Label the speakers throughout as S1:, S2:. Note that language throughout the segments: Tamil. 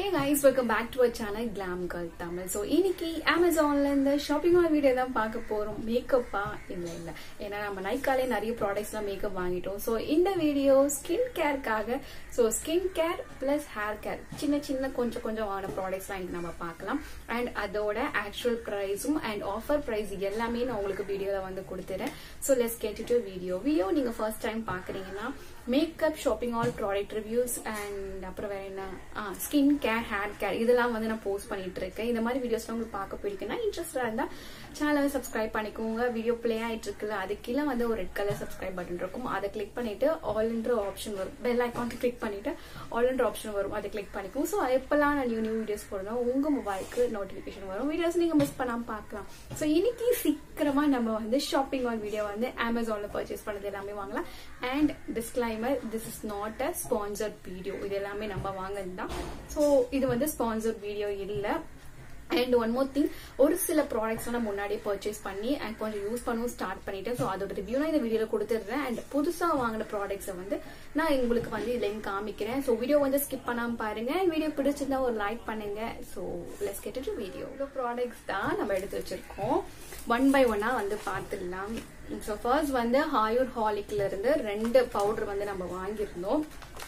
S1: guys welcome back to our channel glam girl Tamil so இன்னைக்கு அமேசான்ல இந்த ஷாப்பிங் ஆல் வீடியோ தான் பார்க்க போறோம் மேக்கப்பா இல்ல இல்ல ஏன்னா நம்ம நைக்காலே நிறைய ப்ராடக்ட்ஸ்லாம் மேக்கப் வாங்கிட்டோம் ஸோ இந்த வீடியோ ஸ்கின் கேருக்காக so skin care plus hair care சின்ன சின்ன கொஞ்சம் கொஞ்சம் ஆன ப்ராடக்ட்ஸ்லாம் இன்னைக்கு நம்ம பார்க்கலாம் அண்ட் அதோட ஆக்சுவல் ப்ரைஸும் அண்ட் ஆஃபர் ப்ரைஸ் எல்லாமே நான் உங்களுக்கு வீடியோல வந்து கொடுத்துறேன் so let's get to video video நீங்க ஃபர்ஸ்ட் டைம் பாக்குறீங்கன்னா makeup shopping all product reviews and அப்புறம் வேற என்ன ஸ்கின் கேர் ஹேர் கேர் இதெல்லாம் வந்து நான் போஸ்ட் பண்ணிட்டு இருக்கேன் இந்த மாதிரி வீடியோஸ்லாம் உங்களுக்கு பார்க்க பிடிக்குன்னா இன்ட்ரெஸ்டா இருந்தா சேனலை சப்ஸ்கிரைப் பண்ணிக்கோங்க வீடியோ பிளே ஆயிட்டு இருக்குல்ல அது கீழே வந்து ஒரு ரெட் கலர் சப்ஸ்கிரைப் பட்டன் இருக்கும் அதை கிளிக் பண்ணிட்டு ஆல்ன்ற ஆப்ஷன் வரும் பெல் ஐக்கான் கிளிக் பண்ணிட்டு ஆல்ன்ற ஆப்ஷன் வரும் அதை கிளிக் பண்ணிக்கும் ஸோ எப்பெல்லாம் நான் நியூ நியூ வீடியோஸ் போடுறோம் உங்க மொபைலுக்கு நோட்டிபிகேஷன் வரும் வீடியோஸ் நீங்க மிஸ் பண்ணாம பார்க்கலாம் ஸோ இன்னைக்கு சீக்கிரமா நம்ம வந்து ஷாப்பிங் ஆன் வீடியோ வந்து அமேசான்ல பர்ச்சேஸ் பண்ணது எல்லாமே வாங்கலாம் and disclaimer this is not a sponsored video இது எல்லாமே நம்ம வாங்கினது தான் ஸோ இது வந்து ஸ்பான்சர்ட் வீடியோ இல்லை அண்ட் ஒன் மோர் திங் ஒரு சில ப்ராடக்ட்ஸ் நான் முன்னாடியே பர்ச்சேஸ் பண்ணி அண்ட் கொஞ்சம் யூஸ் பண்ணவும் ஸ்டார்ட் பண்ணிட்டேன் ஸோ அதோட ரிவ்யூ நான் இந்த வீடியோல கொடுத்துடுறேன் அண்ட் புதுசாக வாங்கின ப்ராடக்ட்ஸை வந்து நான் உங்களுக்கு வந்து இதுலையும் காமிக்கிறேன் ஸோ வீடியோ வந்து ஸ்கிப் பண்ணாம பாருங்க வீடியோ பிடிச்சிருந்தா ஒரு லைக் பண்ணுங்க so let's get to video இந்த ப்ராடக்ட்ஸ் தான் நம்ம எடுத்து வச்சிருக்கோம் ஒன் பை ஒன்னா வந்து பார்த்துடலாம் ஸோ ஃபர்ஸ்ட் வந்து ஹாயூர் ஹாலிக்ல இருந்து ரெண்டு பவுடர் வந்து நம்ம வாங்கியிருந்தோம்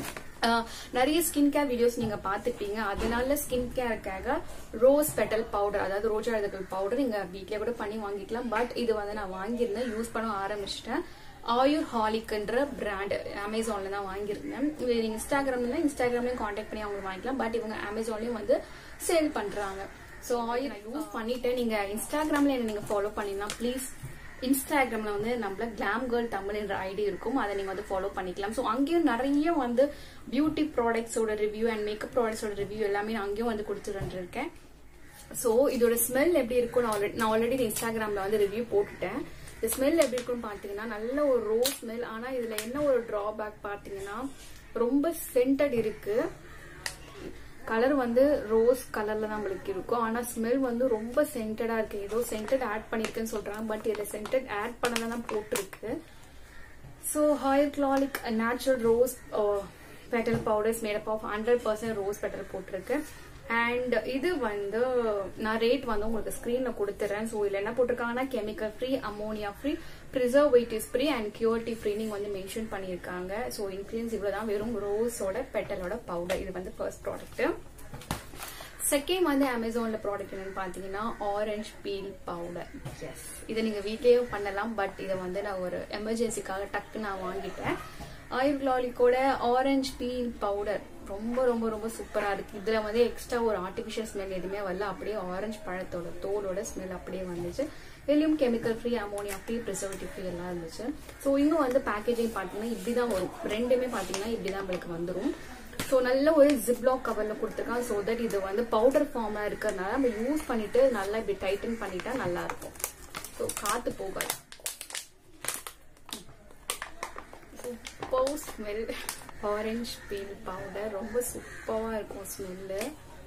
S1: நிறைய ஸ்கின் கேர் வீடியோஸ் நீங்க பாத்துப்பீங்க அதனால ஸ்கின் கேருக்காக ரோஸ் பெட்டல் பவுடர் அதாவது ரோஜா இதழ்கள் பவுடர் நீங்க வீட்லயே கூட பண்ணி வாங்கிக்கலாம் பட் இது வந்து நான் வாங்கியிருந்தேன் யூஸ் பண்ண ஆரம்பிச்சிட்டேன் ஆயுர் ஹாலிக்ன்ற பிராண்ட் அமேசான்ல தான் வாங்கியிருந்தேன் இது நீங்க இன்ஸ்டாகிராம்ல இன்ஸ்டாகிராம்லயும் காண்டாக்ட் பண்ணி அவங்க வாங்கிக்கலாம் பட் இவங்க அமேசான்லயும் வந்து சேல் பண்றாங்க ஸோ ஆயில் நான் யூஸ் பண்ணிட்டு நீங்க இன்ஸ்டாகிராம்ல என்ன நீங்க ஃபாலோ பண்ணிடலாம் ப்ளீஸ் இன்ஸ்டாகிராம்ல வந்து நம்மள கிளாம் கேர்ள் தமிழ் என்ற ஐடி இருக்கும் அதை நீங்க வந்து ஃபாலோ பண்ணிக்கலாம் ஸோ அங்கேயும் நிறைய வந்து பியூட்டி ப்ராடக்ட்ஸோட ரிவ்யூ அண்ட் மேக்கப் ப்ராடக்ட்ஸோட ரிவ்யூ எல்லாமே நான் அங்கேயும் வந்து கொடுத்துட்டு இருக்கேன் ஸோ இதோட ஸ்மெல் எப்படி இருக்கும் நான் ஆல்ரெடி நான் ஆல்ரெடி இன்ஸ்டாகிராம்ல வந்து ரிவ்யூ போட்டுட்டேன் இந்த ஸ்மெல் எப்படி இருக்கும்னு பாத்தீங்கன்னா நல்ல ஒரு ரோஸ் ஸ்மெல் ஆனா இதுல என்ன ஒரு டிராபேக் பாத்தீங்கன்னா ரொம்ப சென்டட் இருக்கு கலர் வந்து ரோஸ் கலர்ல தான் நம்மளுக்கு இருக்கும் ஆனா ஸ்மெல் வந்து ரொம்ப சென்டடா இருக்கு ஏதோ சென்டட் ஆட் பண்ணிருக்குன்னு சொல்றாங்க பட் இதுல சென்டட் ஆட் பண்ணதான் தான் போட்டிருக்கு ஸோ ஹாயர் கிளாலிக் natural rose petal powders made up of hundred percent rose petal போட்டிருக்கு அண்ட் இது வந்து நான் ரேட் வந்து உங்களுக்கு ஸ்கிரீன்ல கொடுத்துறேன் ஸோ இதுல என்ன போட்டிருக்காங்கன்னா chemical free ammonia free preservative free and cruelty free நீங்க வந்து மென்ஷன் பண்ணியிருக்காங்க ஸோ இன்க்ரீடியன்ஸ் இவ்வளவுதான் வெறும் ரோஸோட பெட்டலோட பவுடர் இது வந்து ஃபர்ஸ்ட் ப்ராடக்ட் செகண்ட் வந்து அமேசான்ல ப்ராடக்ட் என்னன்னு பாத்தீங்கன்னா ஆரஞ்சு பீல் பவுடர் எஸ் இதை நீங்க வீட்லயும் பண்ணலாம் பட் இதை வந்து நான் ஒரு எமர்ஜென்சிக்காக டக்கு நான் வாங்கிட்டேன் ஆயில் கிளாலிக்கோட ஆரஞ்சு பீல் பவுடர் ரொம்ப ரொம்ப ரொம்ப சூப்பரா இருக்கு இதுல வந்து எக்ஸ்ட்ரா ஒரு ஆர்டிபிஷியல் ஸ்மெல் எதுவுமே வரல அப்படியே ஆரஞ்சு பழத்தோட தோலோட ஸ்மெல் அப்படியே வந்துச்சு இதுலயும் chemical free ammonia free preservative free எல்லாம் இருந்துச்சு ஸோ இன்னும் வந்து பேக்கேஜிங் பாத்தீங்கன்னா இப்படிதான் வரும் ரெண்டுமே பாத்தீங்கன்னா இப்படிதான் உங்களுக்கு வந்துடும் ஸோ நல்ல ஒரு ஜிப்லாக் கவர்ல கொடுத்துருக்கான் ஸோ தட் இது வந்து பவுடர் ஃபார்ம்ல இருக்கிறதுனால நம்ம யூஸ் பண்ணிட்டு நல்லா இப்படி டைட்டன் பண்ணிட்டா நல்லா இருக்கும் ஸோ காத்து போகாது super smell orange peel powder ரொம்ப சூப்பரா இருக்கும் ஸ்மெல்லு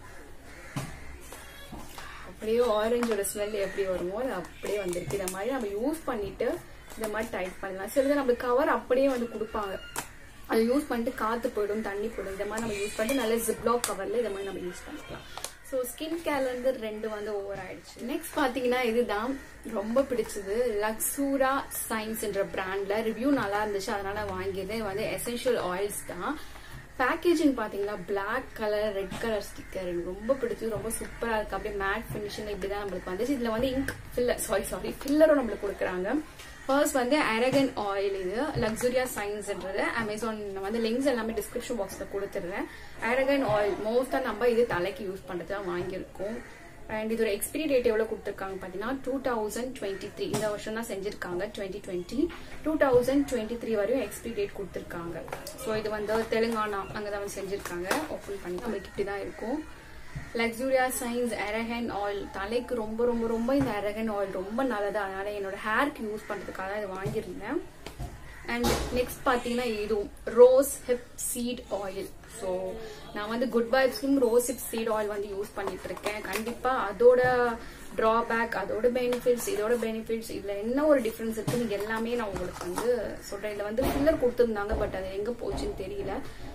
S1: அப்படியே ஆரஞ்சோட ஸ்மெல் எப்படி வருமோ அது அப்படியே வந்திருக்கு இந்த மாதிரி நம்ம யூஸ் பண்ணிட்டு இந்த மாதிரி டைட் பண்ணலாம் சிலது நம்ம கவர் அப்படியே வந்து கொடுப்பாங்க அதை யூஸ் பண்ணிட்டு காத்து போயிடும் தண்ணி போயிடும் இந்த மாதிரி நம்ம யூஸ் பண்ணிட்டு நல்ல ஜிப்லாக் கவர்ல இந்த மாதிரி நம்ம யூஸ் பண்ணிக்கலாம் ஸோ ஸ்கின் கேர்ல இருந்து ரெண்டு வந்து ஓவர் ஆயிடுச்சு நெக்ஸ்ட் பாத்தீங்கன்னா இதுதான் ரொம்ப பிடிச்சது லக்ஸூரா சயின்ஸ்ன்ற பிராண்ட்ல ரிவ்யூ நல்லா இருந்துச்சு அதனால வாங்கியிருந்தேன் இது வந்து எசென்ஷியல் ஆயில்ஸ் தான் பேக்கேஜிங் பாத்தீங்கன்னா black colour red colour sticker எனக்கு ரொம்ப பிடிச்சது ரொம்ப சூப்பரா இருக்கு அப்படியே மேட் ஃபினிஷிங் இப்படிதான் நம்மளுக்கு வந்துச்சு இதுல வந்து இங்க் ஃபில்லர் சாரி சாரி ஃபில்லரும் நம்மளுக்கு கொடுக்குறாங்க ஃபர்ஸ்ட் வந்து அரகன் ஆயில் இது லக்ஸுரியா சயின்ஸ்ன்றது அமேசான் வந்து லிங்க்ஸ் எல்லாமே டிஸ்கிரிப்ஷன் பாக்ஸ்ல கொடுத்துடுறேன் அரகன் ஆயில் மோஸ்டா நம்ம இது தலைக்கு யூஸ் பண்றது தான் வாங்கியிருக்கோம் அண்ட் இதோட எக்ஸ்பிரி டேட் எவ்வளவு கொடுத்துருக்காங்க பாத்தீங்கன்னா டூ தௌசண்ட் டுவெண்ட்டி த்ரீ இந்த வருஷம் தான் செஞ்சிருக்காங்க twenty twenty two thousand twenty three வரையும் எக்ஸ்பிரி டேட் கொடுத்துருக்காங்க ஸோ இது வந்து தெலுங்கானா அங்கதான் வந்து செஞ்சிருக்காங்க ஓப்பன் பண்ணி நம்மளுக்கு இப்படிதான் இருக்கும் லக்ஸூரியா சயின்ஸ் அரகன் ஆயில் தலைக்கு ரொம்ப ரொம்ப ரொம்ப இந்த அரகன் ஆயில் ரொம்ப நல்லது அதனால என்னோட ஹேருக்கு யூஸ் பண்றதுக்காக இதை வாங்கியிருந்தேன் அண்ட் நெக்ஸ்ட் பாத்தீங்கன்னா இதுவும் rose hip seed oil so நான் வந்து குட் வைப்ஸ்க்கும் ரோஸ் ஹிப் சீட் ஆயில் வந்து யூஸ் பண்ணிட்டு இருக்கேன் கண்டிப்பா அதோட டிராபேக் அதோட பெனிஃபிட்ஸ் இதோட பெனிஃபிட்ஸ் இதுல என்ன ஒரு டிஃபரன்ஸ் இருக்கு நீங்க எல்லாமே நான் உங்களுக்கு வந்து சொல்றேன் இதுல வந்து ஃபில்லர் கொடுத்துருந்தாங்க பட் அது எங்க போச்சுன்னு தெரியல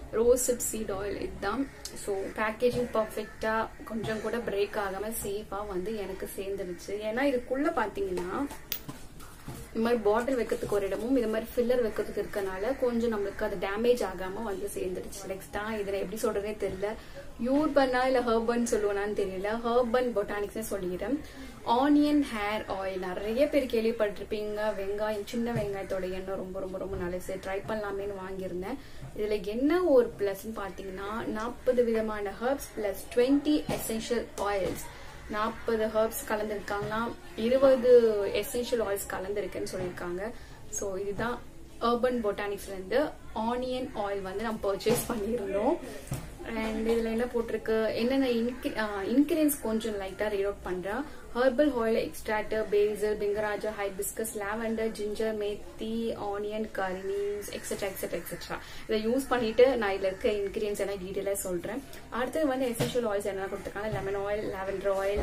S1: ரோசிப் சீட் ஆயில் இதுதான் ஸோ பேக்கேஜிங் பர்ஃபெக்டாக கொஞ்சம் கூட பிரேக் ஆகாமல் சேஃபாக வந்து எனக்கு சேர்ந்துருச்சு ஏன்னா இதுக்குள்ளே பார்த்தீங்கன்னா இந்த மாதிரி பாட்டில் வைக்கிறதுக்கு ஒரு இடமும் இது மாதிரி ஃபில்லர் வைக்கிறதுக்கு இருக்கனால கொஞ்சம் நம்மளுக்கு அது டேமேஜ் ஆகாம வந்து சேர்ந்துருச்சு நெக்ஸ்டா இதுல எப்படி சொல்றதே தெரியல யூர்பனா இல்ல ஹர்பன் சொல்லுவானான்னு தெரியல ஹர்பன் பொட்டானிக்ஸ்னே சொல்லிக்கிறேன் ஆனியன் ஹேர் ஆயில் நிறைய பேர் கேள்விப்பட்டிருப்பீங்க வெங்காயம் சின்ன வெங்காயத்தோட எண்ணெய் ரொம்ப ரொம்ப ரொம்ப நல்லது ட்ரை பண்ணலாமேன்னு வாங்கியிருந்தேன் இதுல என்ன ஒரு பிளஸ்ன்னு பாத்தீங்கன்னா நாற்பது விதமான herbs plus twenty essential oils நாற்பது ஹர்ப்ஸ் கலந்துருக்காங்களாம் இருபது எசென்ஷியல் ஆயில்ஸ் கலந்துருக்குன்னு சொல்லியிருக்காங்க ஸோ இதுதான் அர்பன் பொட்டானிக்ஸ்ல இருந்து ஆனியன் ஆயில் வந்து நம்ம பர்ச்சேஸ் பண்ணியிருந்தோம் அண்ட் இதுல என்ன போட்டிருக்கு என்னென்ன இன்கிரியன்ஸ் கொஞ்சம் லைட்டா ரீட் அவுட் பண்றேன் herbal oil extractor basil bhringraj hibiscus lavender ginger methi onion curry leaves etcetera etcetera etcetera இதை யூஸ் பண்ணிட்டு நான் இதுல இருக்க இன்கிரியன்ஸ் எல்லாம் டீட்டெயிலா சொல்றேன் அடுத்தது வந்து எசென்ஷியல் ஆயில்ஸ் என்ன கொடுத்துருக்காங்க lemon oil lavender oil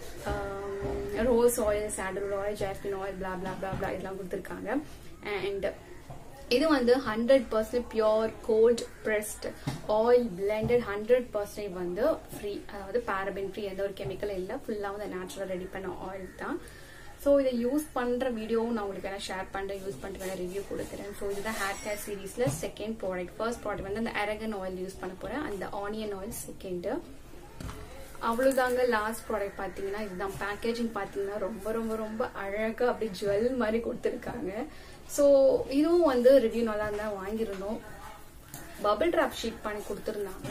S1: rose oil sandal oil jasmine oil blah blah blah blah இதெல்லாம் கொடுத்துருக்காங்க அண்ட் இது வந்து hundred percent pure cold pressed oil blended hundred percent வந்து ஃப்ரீ அதாவது பேரபின் ஃப்ரீ எந்த ஒரு கெமிக்கல் இல்லை ஃபுல்லாக வந்து நேச்சுரல் ரெடி பண்ண ஆயில் தான் ஸோ இதை யூஸ் பண்ணுற வீடியோவும் நான் உங்களுக்கு வேணா ஷேர் பண்ணுறேன் யூஸ் பண்ணிட்டு வேணா ரிவ்யூ கொடுக்குறேன் ஸோ இதுதான் ஹேர் கேர் சீரீஸில் செகண்ட் ப்ராடக்ட் ஃபர்ஸ்ட் ப்ராடக்ட் வந்து அந்த அரகன் ஆயில் யூஸ் பண்ண போகிறேன் அந்த ஆனியன் ஆயில் செகண்டு அவ்வளவுதாங்க லாஸ்ட் ப்ராடக்ட் பாத்தீங்கன்னா இதுதான் பேக்கேஜிங் பாத்தீங்கன்னா ரொம்ப ரொம்ப ரொம்ப அழகா அப்படி ஜுவல் மாதிரி கொடுத்துருக்காங்க ஸோ இதுவும் வந்து ரிவ்யூ நல்லா இருந்தா வாங்கியிருந்தோம் பபிள் ட்ராப் ஷீட் பண்ணி கொடுத்துருந்தாங்க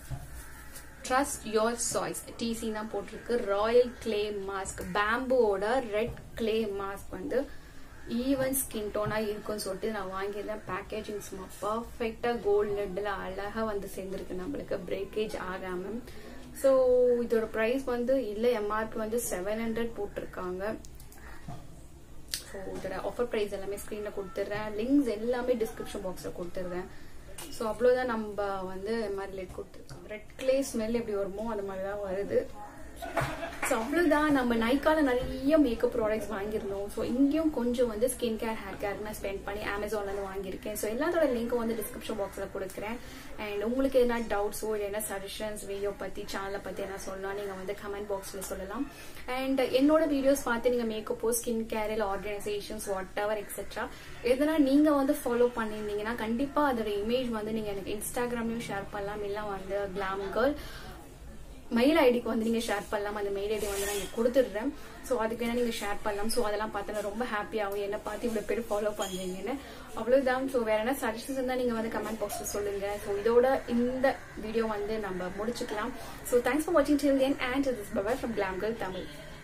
S1: ட்ரஸ்ட் யோர் சாய்ஸ் டிசி தான் போட்டிருக்கு ராயல் கிளே மாஸ்க் பேம்புவோட ரெட் கிளே மாஸ்க் வந்து ஈவன் ஸ்கின் டோனா இருக்கும்னு சொல்லிட்டு நான் வாங்கியிருந்தேன் பேக்கேஜிங் சும்மா பர்ஃபெக்டா கோல்ட் லெட்ல அழகா வந்து சேர்ந்துருக்கு நம்மளுக்கு பிரேக்கேஜ் ஆகாம ஸோ இதோட ப்ரைஸ் வந்து இல்லை எம்ஆர்பி வந்து செவன் ஹண்ட்ரட் போட்டிருக்காங்க ஸோ இதோட ஆஃபர் ப்ரைஸ் எல்லாமே ஸ்க்ரீனில் கொடுத்துட்றேன் லிங்க்ஸ் எல்லாமே டிஸ்கிரிப்ஷன் பாக்ஸில் கொடுத்துட்றேன் ஸோ அவ்வளோதான் நம்ம வந்து எம்ஆர் லேட் கொடுத்துருக்கோம் ரெட் கிளே ஸ்மெல் எப்படி வருமோ அந்த மாதிரி தான் வருது ஸோ அவ்வளோதான் நம்ம நைக்கால நிறைய மேக்கப் ப்ராடக்ட்ஸ் வாங்கியிருந்தோம் ஸோ இங்கேயும் கொஞ்சம் வந்து ஸ்கின் கேர் ஹேர் கேர் நான் ஸ்பெண்ட் பண்ணி அமேசான்லேருந்து வாங்கியிருக்கேன் ஸோ எல்லாத்தோட லிங்க்கும் வந்து டிஸ்கிரிப்ஷன் பாக்ஸில் கொடுக்குறேன் அண்ட் உங்களுக்கு எதனா டவுட்ஸோ இல்லை என்ன சஜஷன்ஸ் வீடியோ பற்றி சேனலை பற்றி என்ன சொல்லலாம் நீங்கள் வந்து கமெண்ட் பாக்ஸில் சொல்லலாம் அண்ட் என்னோட வீடியோஸ் பார்த்து நீங்கள் மேக்கப்போ ஸ்கின் கேர் இல்லை ஆர்கனைசேஷன்ஸ் வாட் எவர் எக்ஸெட்ரா எதனா நீங்கள் வந்து ஃபாலோ பண்ணியிருந்தீங்கன்னா கண்டிப்பாக அதோட இமேஜ் வந்து நீங்கள் எனக்கு இன்ஸ்டாகிராம்லையும் ஷேர் பண்ணலாம் இல்லை வந்து கிளாம் கேர்ள் மெயில் ஐடிக்கு வந்து நீங்க ஷேர் பண்ணலாம் அந்த மெயில் ஐடி வந்து நான் கொடுத்துடுறேன் ஸோ அதுக்கு வேணா நீங்க ஷேர் பண்ணலாம் ஸோ அதெல்லாம் பார்த்து நான் ரொம்ப ஹாப்பியாகும் என்ன பார்த்து இவ்வளவு பேர் ஃபாலோ பண்றீங்கன்னு அவ்வளவுதான் ஸோ வேற என்ன சஜஷன்ஸ் இருந்தா நீங்க வந்து கமெண்ட் பாக்ஸ்ல சொல்லுங்க ஸோ இதோட இந்த வீடியோ வந்து நம்ம முடிச்சுக்கலாம் ஸோ தேங்க்ஸ் ஃபார் வாட்சிங் till then and this power from glam girl Tamil